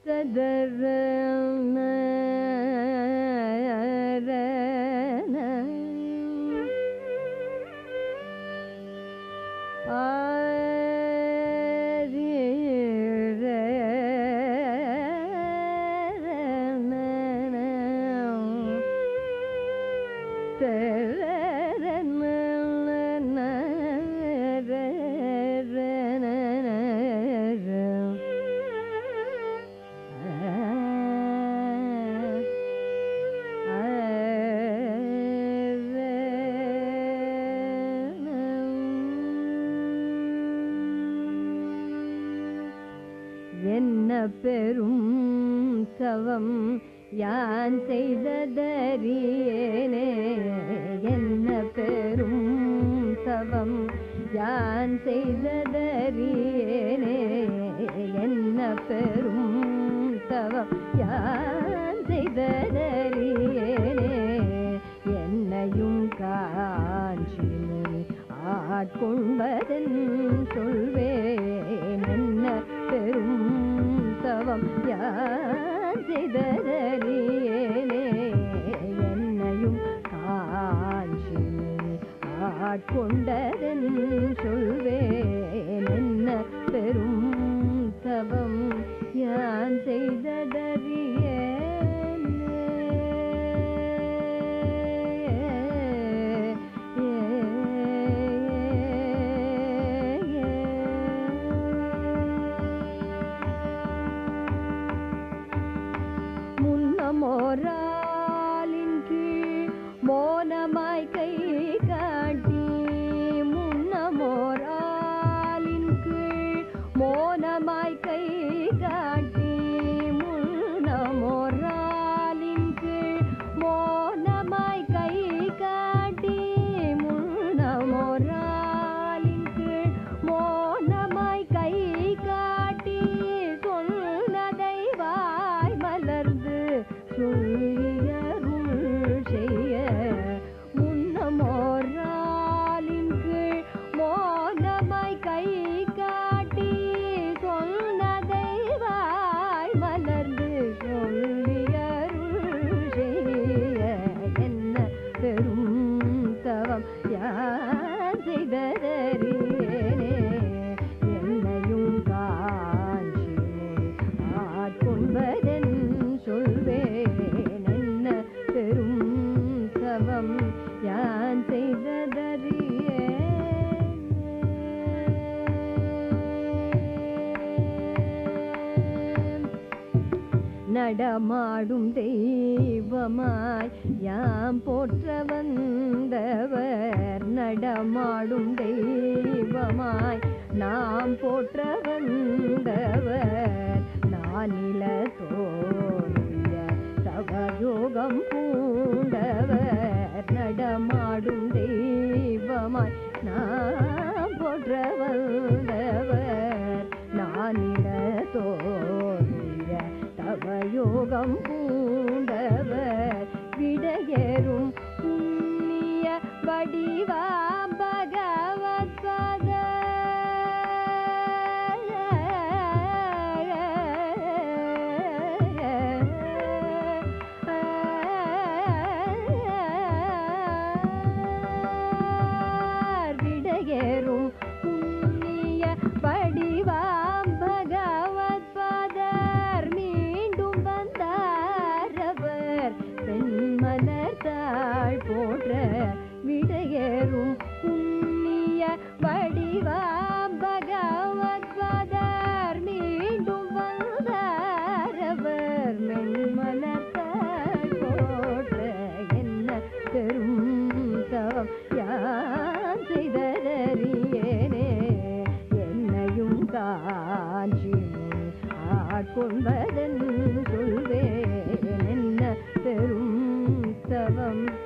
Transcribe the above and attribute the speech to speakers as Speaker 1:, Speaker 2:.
Speaker 1: என்ன பெரும் தவம் யான் செய்ததறியேனே என்ன பெரும் தவம் யான் செய்ததறியேனே என்ன பெரும் தவம் யான் செய்ததறியேனே என்னையும் காஞ்சினி ஆட்கொள்வதன் சொல்வேன் என்ன பெரும் தவம் யான் செய்ததறியேனே என்னையும் காஞ்சினி ஆட்கொண்டதன் சொல்வேன் என்ன பெரும் தவம் யான் முன்னமோராலின் கீழ் மோனமாய் கை காட்டி முன்னமோராலின் கீழ் மோனமாய் கை காட்டி முன்னமோராலின் கீழ் மோனமாய் கை காட்டி முன்னமோராலின் கீழ் மோனமாய் கை காட்டி சொன்னதை வாய் மலர்ந்து சொல்லியருள் செய்ய முன்னமோராலின் கீழ் மோனமாய் கை காட்டி சொன்னதை வாய் மலர்ந்து சொல்லியருள் செய்ய என்ன பெரும் தவம் யான் செய்ததறியேனே என்னையும் காஞ்சினே ஆட்கொள்வதென் சொல்வேன் என்ன பெரும் தவம் யான் செய்ததறியேன் நடமாடும் தெய்வமாய் யாம் போற்ற வந்தவர் நடமாடும் தெய்வமாய் நாம் போற்ற வந்தவர் நானில தோன்றிய தவயோகம் பூண்டவர் நடமாடும் தெய்வமாய் நாம் போற்ற வந்தவர் நானில தோன்றிய தவயோகம் பூண்டவர் விடையேறும் புண்ணிய வடிவாம் பகவத் பத விடையேறும் புண்ணிய வடிவாம் பகவத் பதர் மீண்டும் வந்தாரவர் பெண்மலர் தாழ் போன்ற விடையேறும் புண்ணிய வடிவாம் பகவத் பதர் மீண்டும் வந்தாரவர் மென்மலர் தாழ் போன்ற என்ன பெரும் தவம் யான் செய்தறியேனே என்னையும் காஞ்சினே ஆட்கொள்வதன் சொல்வேன் என்ன பெரும் தவம்